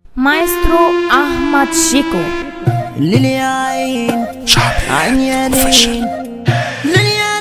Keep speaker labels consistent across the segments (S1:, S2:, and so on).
S1: مايسترو أحمد شيكو
S2: ليل يا عين عين يا ليل ليل يا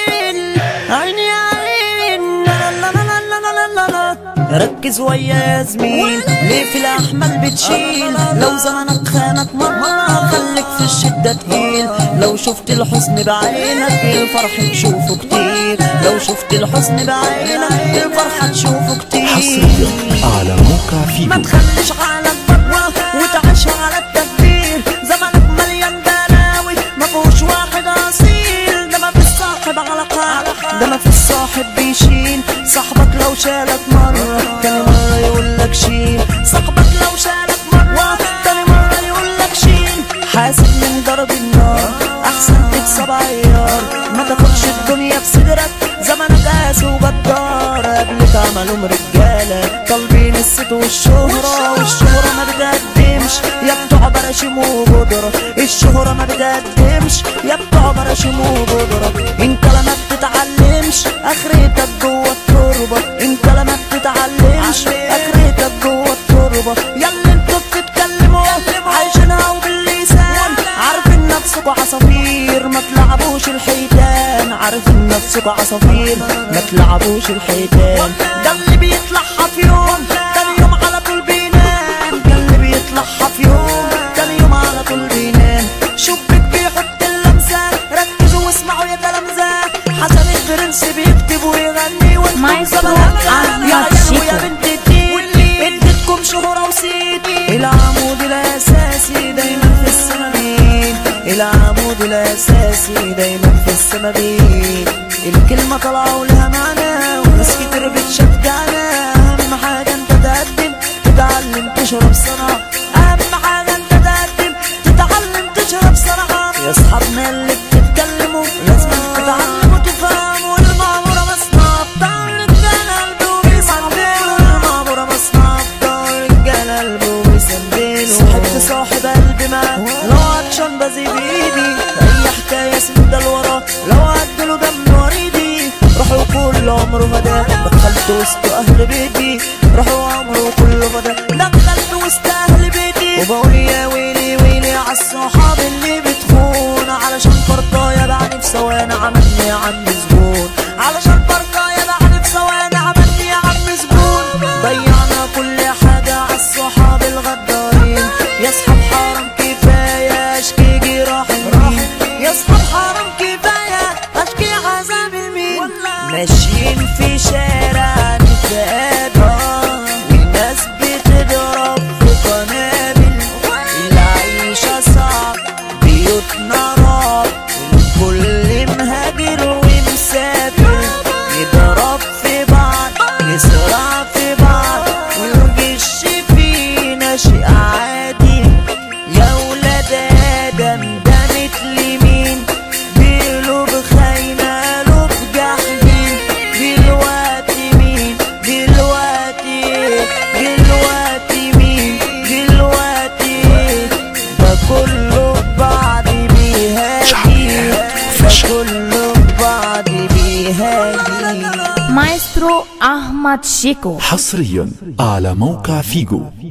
S2: ليل عين يا عين لا لا لا لا لا لا لا لا. ركز ويا يا زميل ليه في الأحمل بتشيل لو زمنك خانك مرة خليك في الشدة تقيل لو شفت الحزن بعينك الفرح تشوفه كتير لو شفت الحزن بعينك الفرح تشوفه كتير
S3: حصريا على موقع
S2: ما
S3: فيجو
S2: تخليش حالك بطوة وتعيش على التكبير زمنك مليان بلاوي ما فيهوش واحد اصيل ده ما في الصاحب علاقة ده ما في الصاحب بيشيل صاحبك لو شالك مرة تاني مرة يقول لك شيل صاحبك لو شالك مرة تاني مرة يقول لك شيل حاسب من ضرب النار احسن تكسب عيار ما تاخدش الدنيا بصدرك زمنك قاسي وغدار قبلك عملهم رجالة طالبين الست والشهرة والشهرة ما بتقدمش يا بتوع براشيم وبودرة الشهرة ما بتقدمش يا بتوع براشيم وبودرة انت لما بتتعلمش اخرتك جوه التربة انت لما بتتعلمش اخرتك جوه التربة يلا انتوا بتتكلموا عايشينها وباللسان عارفين نفسكوا عصافير ما تلعبوش الحيتان عارفين نفسكوا عصافير ما تلعبوش الحيتان ده اللي بيطلعها في يوم تاني يوم على طول بينام ده اللي بيطلعها في يوم تاني يوم على طول بينام شبك بيحط اللمسة ركزوا واسمعوا يا تلامذة حسن البرنس بيكتب ويغني وانتم
S1: مايسترو
S2: زبالة.
S1: أحمد
S2: يا عيال ويا
S1: شيكو.
S2: بنت الدين اديتكم شهرة وسيد العمود الاساسي دايما في السماوين العمود الاساسي دايما في السماوين الكلمة طالعة ولها معنى وناس كتير بتشجعنا اهم حاجة انت تقدم تتعلم تشرب صنعة اهم حاجة انت تقدم تتعلم تشرب صنعة يا اصحابنا اللي بتتكلموا لازم تتعلموا تفهموا المعمورة مصنع بتاع الرجالة قلبه بيسندلوا المعمورة مصنع بتاع الرجالة قلبه بيسندلوا صاحبت صاحب قلبي معاه لو عطشان بزي بايدي اي حكاية سندة لورا لو عدله دم وريدي روحوا كل عمره فدا دخلت وسط اهل بيتي روحوا عمره كله فدا دخلت وسط اهل بيتي وبقول يا ويلي ويلي عالصحاب اللي بتخون علشان فرقاية بعد في ثواني عملني يا عم زبون علشان فرقاية بعد في ثواني عملني يا عم زبون ضيعنا كل حاجة عالصحاب الغدارين يا اصحاب حرام كفاية اشكي جراح المين يا اصحاب حرام كفاية اشكي عذاب المين ماشيين في شارع نتقابل والناس بتضرب في قنابل العيشة صعب بيوتنا رعب الكل مهاجر ومسافر يضرب في بعض يسرع في بعض والجيش فينا شيء عادي يا ولاد ادم ده مثل مين بقلوب خاينة قلوب جحدين دلوقتي مين دلوقتي دلوقتي مين دلوقتي ده كله بعد بيهاجي ده كله بعد بيهاجي
S1: مايسترو أحمد شيكو
S3: حصريا على موقع فيجو